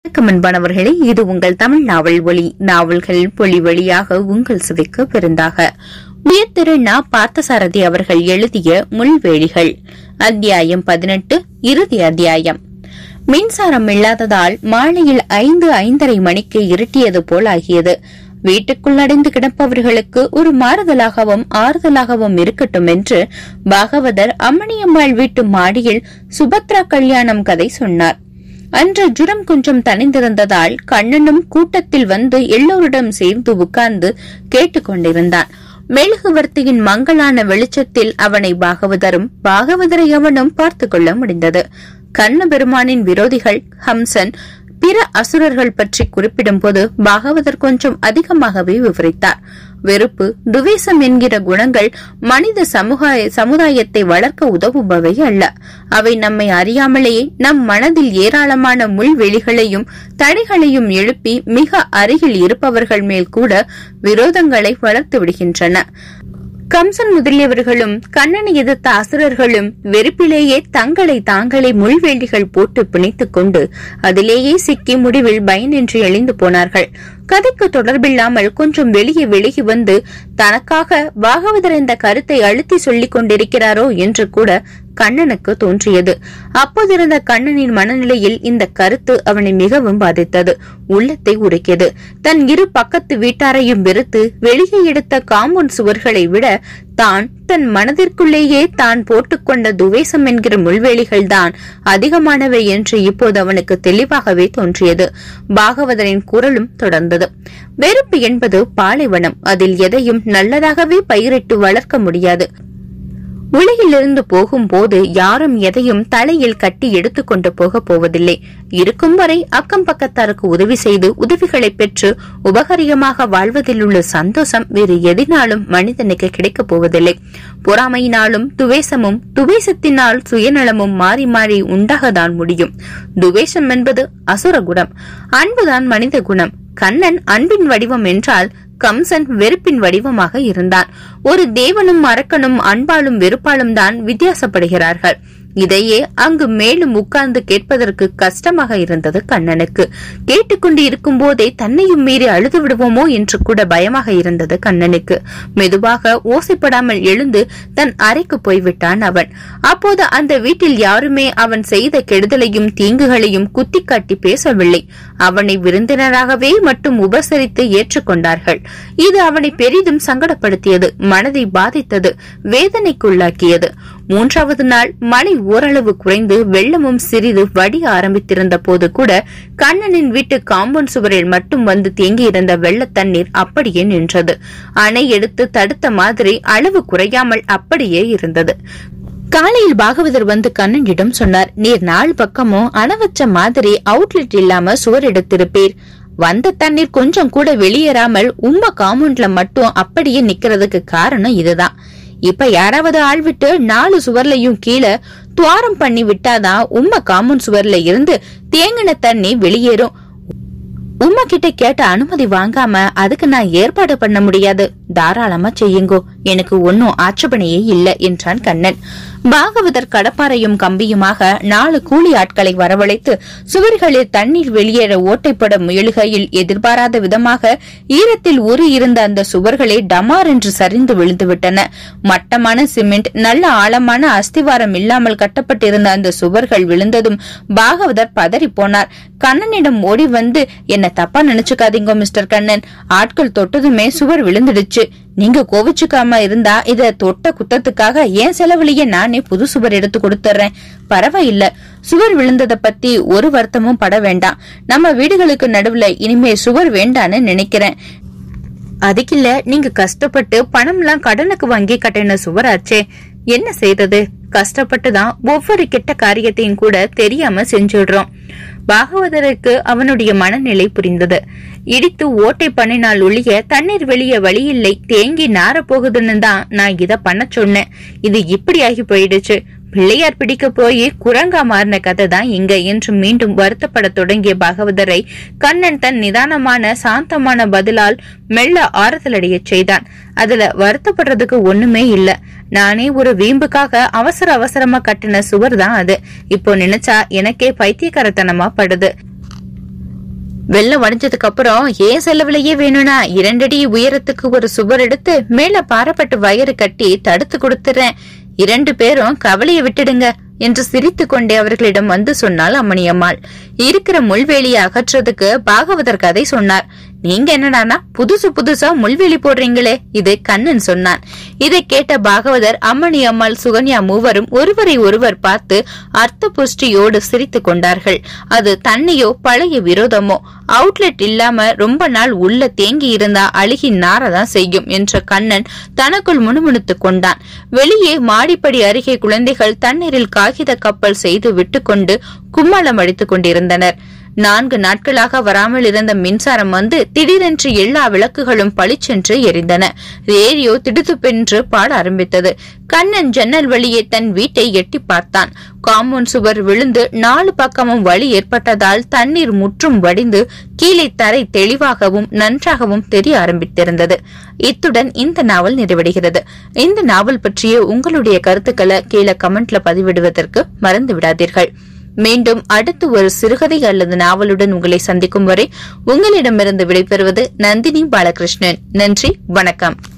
வணக்கம் அன்பானவர்களே இது உங்கள் தமிழ் நாவல் ஒளி நாவல்கள் பொலி வழியாக உங்கள் சுவைக்கு பெருந்தாக உயர்திரு நா பார்த்தசாரதி அவர்கள் எழுதிய முள்வேலிகள் அத்தியாயம் பதினெட்டு இறுதி அத்தியாயம் மின்சாரம் இல்லாததால் மாலையில் ஐந்து ஐந்தரை மணிக்கு இருட்டியது போல் ஆகியது வீட்டுக்குள் அடைந்து கிடப்பவர்களுக்கு ஒரு மாறுதலாகவும் ஆறுதலாகவும் இருக்கட்டும் என்று பாகவதர் அம்மணியம்மாள் வீட்டு மாடியில் சுபத்ரா கல்யாணம் கதை சொன்னார் அன்று ஜுரம் கொஞ்சம் தணிந்திருந்ததால் கண்ணனும் கூட்டத்தில் வந்து எல்லோரிடம் சேர்ந்து உட்கார்ந்து கேட்டுக்கொண்டிருந்தான் மெழுகுவர்த்தியின் மங்களான வெளிச்சத்தில் அவனை பாகவதரும் பாகவதரை அவனும் பார்த்து கொள்ள முடிந்தது கண்ண பெருமானின் விரோதிகள் ஹம்சன் பிற அசுரர்கள் பற்றி குறிப்பிடும்போது பாகவதர் கொஞ்சம் அதிகமாகவே விவரித்தார் வெறுப்பு துவேசம் என்கிற குணங்கள் மனித சமுதாய சமுதாயத்தை வளர்க்க உதவுபவை அல்ல அவை நம்மை அறியாமலேயே நம் மனதில் ஏராளமான முள்வெளிகளையும் தடைகளையும் எழுப்பி மிக அருகில் இருப்பவர்கள் மேல் கூட விரோதங்களை வளர்த்து விடுகின்றன கம்சன் முதலியவர்களும் கண்ணனை எதிர்த்த அசுரர்களும் வெறுப்பிலேயே தங்களை தாங்களே முள்வேலிகள் போட்டு பிணைத்துக் கொண்டு அதிலேயே சிக்கி முடிவில் பயனின்றி எழுந்து போனார்கள் கதைக்கு தொடர்பில்லாமல் கொஞ்சம் வெளியே விலகி வந்து தனக்காக பாகவதர் இந்த கருத்தை அழுத்தி சொல்லிக் கொண்டிருக்கிறாரோ என்று கூட கண்ணனுக்கு தோன்றியது அப்போதிருந்த கண்ணனின் மனநிலையில் இந்த கருத்து அவனை மிகவும் பாதித்தது உள்ளத்தை உருக்கியது தன் இரு பக்கத்து வீட்டாரையும் வெறுத்து வெளியே எடுத்த காம்பவுண்ட் சுவர்களை விட தான் தன் மனதிற்குள்ளேயே தான் போட்டுக்கொண்ட துவேசம் என்கிற முள்வேலிகள் தான் அதிகமானவை என்று இப்போது அவனுக்கு தெளிவாகவே தோன்றியது பாகவதரின் குரலும் தொடர்ந்தது வெறுப்பு என்பது பாலைவனம் அதில் எதையும் நல்லதாகவே பயிரிட்டு வளர்க்க முடியாது உலகிலிருந்து போகும்போது யாரும் எதையும் தலையில் கட்டி எடுத்துக்கொண்டு போக போவதில்லை இருக்கும் வரை அக்கம் பக்கத்தாருக்கு உதவி செய்து உதவிகளை பெற்று உபகரியமாக வாழ்வதில் உள்ள சந்தோஷம் வேறு எதினாலும் மனிதனுக்கு கிடைக்கப் போவதில்லை பொறாமையினாலும் துவேசமும் துவேசத்தினால் சுயநலமும் மாறி மாறி உண்டாகத்தான் முடியும் துவேஷம் என்பது அசுர குணம் அன்புதான் மனித குணம் கண்ணன் அன்பின் வடிவம் என்றால் கம்சன் வெறுப்பின் வடிவமாக இருந்தான் ஒரு தேவனும் அரக்கனும் அன்பாலும் வெறுப்பாலும் தான் வித்தியாசப்படுகிறார்கள் இதையே அங்கு மேலும் உட்கார்ந்து கேட்பதற்கு கஷ்டமாக இருந்தது கண்ணனுக்கு கேட்டுக்கொண்டு இருக்கும் போதே தன்னையும் மீறி அழுது விடுவோமோ என்று கூட பயமாக இருந்தது கண்ணனுக்கு மெதுவாக ஓசைப்படாமல் எழுந்து தன் அறைக்கு போய்விட்டான் அவன் அப்போது அந்த வீட்டில் யாருமே அவன் செய்த கெடுதலையும் தீங்குகளையும் குத்தி காட்டி பேசவில்லை அவனை விருந்தினராகவே மட்டும் உபசரித்து ஏற்றுக்கொண்டார்கள் இது அவனை பெரிதும் சங்கடப்படுத்தியது மனதை பாதித்தது வேதனைக்குள்ளாக்கியது மூன்றாவது நாள் மழை ஓரளவு குறைந்து வெள்ளமும் சிறிது வடிய ஆரம்பித்திருந்த போது கூட கண்ணனின் வீட்டு காம்பவுண்ட் சுவரில் மட்டும் வந்து தேங்கியிருந்த வெள்ள தண்ணீர் அப்படியே நின்றது அணை எடுத்து தடுத்த மாதிரி அளவு குறையாமல் அப்படியே இருந்தது காலையில் பாகவதர் வந்து கண்ணனிடம் சொன்னார் நீர் நாலு பக்கமும் அணவச்ச மாதிரி அவுட்லெட் இல்லாம சுவர் எடுத்திருப்பீர் வந்த தண்ணீர் கொஞ்சம் கூட வெளியேறாமல் உம்ம காம்பவுண்ட்ல மட்டும் அப்படியே நிக்கிறதுக்கு காரணம் இதுதான் இப்ப யாராவது ஆள் விட்டு நாலு சுவர்லயும் கீழே துவாரம் பண்ணி விட்டாதான் உம்ம காம்பவுண்ட் சுவர்ல இருந்து தேங்கின தண்ணி வெளியேறும் உம்மா கிட்ட கேட்ட அனுமதி வாங்காம அதுக்கு நான் ஏற்பாடு பண்ண முடியாது தாராளமா செய்யுங்கோ எனக்கு ஒன்னும் ஆட்சேபனையே இல்ல என்றான் கண்ணன் பாகவதர் கடப்பாரையும் கம்பியுமாக நாலு கூலி ஆட்களை வரவழைத்து சுவர்களில் தண்ணீர் வெளியேற ஓட்டைப்பட முயலுகையில் எதிர்பாராத விதமாக ஈரத்தில் ஊறி இருந்த அந்த சுவர்களே டமார் என்று சரிந்து விழுந்துவிட்டன மட்டமான சிமெண்ட் நல்ல ஆழமான அஸ்திவாரம் இல்லாமல் கட்டப்பட்டிருந்த அந்த சுவர்கள் விழுந்ததும் பாகவதர் பதறி போனார் கண்ணனிடம் ஓடி வந்து என்ன தப்பா நினைச்சுக்காதீங்க மிஸ்டர் கண்ணன் ஆட்கள் தொட்டதுமே சுவர் விழுந்துடுச்சு நீங்க கோவிச்சுக்காம இருந்தா இத தொட்ட குத்தத்துக்காக ஏன் செலவுலயே நானே புது சுவர் எடுத்து கொடுத்துறேன் பரவாயில்ல சுவர் விழுந்தத பத்தி ஒரு வருத்தமும் பட வேண்டாம் நம்ம வீடுகளுக்கு நடுவுல இனிமே சுவர் வேண்டான்னு நினைக்கிறேன் அதுக்கில்ல நீங்க கஷ்டப்பட்டு பணம்லாம் கடனுக்கு வாங்கி கட்டின சுவராச்சே என்ன செய்தது கஷ்டப்பட்டுதான் ஒவ்வொரு கெட்ட காரியத்தையும் கூட தெரியாம செஞ்சிடுறோம் பாகவதருக்கு அவனுடைய மனநிலை புரிந்தது இடித்து ஓட்டை பண்ணினால் ஒழிய தண்ணீர் வெளிய வழியில்லை தேங்கி நார போகுதுன்னு தான் நான் இத பண்ண சொன்னேன் இது இப்படி ஆகி போயிடுச்சு பிள்ளையார் பிடிக்க போய் குரங்கா மாறின கதை தான் இங்க என்று மீண்டும் வருத்தப்பட தொடங்கிய பாகவதரை கண்ணன் தன் நிதானமான சாந்தமான பதிலால் மெல்ல ஆறுதலடையச் செய்தான் அதுல வருத்தப்படுறதுக்கு ஒண்ணுமே இல்ல நானே ஒரு வீம்புக்காக அவசர அவசரமா கட்டின சுவர் தான் அது இப்போ நினைச்சா எனக்கே பைத்தியக்காரத்தனமா படுது வெள்ளம் வடிஞ்சதுக்கு அப்புறம் ஏன் செலவுலயே வேணும்னா இரண்டடி உயரத்துக்கு ஒரு சுவர் எடுத்து மேல பாரப்பட்டு வயறு கட்டி தடுத்து கொடுத்துறேன் இரண்டு பேரும் கவலையை விட்டுடுங்க என்று சிரித்துக் கொண்டே அவர்களிடம் வந்து சொன்னாள் அம்மணியம்மாள் இருக்கிற முள்வேலியை அகற்றதுக்கு பாகவதர் கதை சொன்னார் நீங்க என்னடானா புதுசு புதுசா முள்வேலி போடுறீங்களே இது கண்ணன் சொன்னான் இதை கேட்ட பாகவதர் அம்மணி அம்மாள் சுகன்யா மூவரும் ஒருவரை ஒருவர் பார்த்து அர்த்த புஷ்டியோடு சிரித்துக் கொண்டார்கள் அது தன்னையோ பழைய விரோதமோ அவுட்லெட் இல்லாம ரொம்ப நாள் உள்ள தேங்கி இருந்தா அழுகி நாரதான் செய்யும் என்ற கண்ணன் தனக்குள் முணுமுணுத்துக் கொண்டான் வெளியே மாடிப்படி அருகே குழந்தைகள் தண்ணீரில் காகித கப்பல் செய்து விட்டுக்கொண்டு கும்மாளம் அடித்துக் கொண்டிருந்தனர் நான்கு நாட்களாக வராமல் இருந்த மின்சாரம் வந்து திடீரென்று எல்லா விளக்குகளும் பளிச்சென்று எரிந்தன ரேடியோ திடுத்துப்பென்று பாட ஆரம்பித்தது கண்ணன் ஜன்னல் வழியே தன் வீட்டை எட்டி பார்த்தான் காம்பவுண்ட் சுவர் விழுந்து நாலு பக்கமும் வழி ஏற்பட்டதால் தண்ணீர் முற்றும் வடிந்து கீழே தரை தெளிவாகவும் நன்றாகவும் தெரிய ஆரம்பித்திருந்தது இத்துடன் இந்த நாவல் நிறைவடைகிறது இந்த நாவல் பற்றிய உங்களுடைய கருத்துக்களை கீழே கமெண்ட்ல பதிவிடுவதற்கு மறந்து விடாதீர்கள் மீண்டும் அடுத்து ஒரு சிறுகதை அல்லது நாவலுடன் உங்களை சந்திக்கும் வரை உங்களிடமிருந்து விடைபெறுவது நந்தினி பாலகிருஷ்ணன் நன்றி வணக்கம்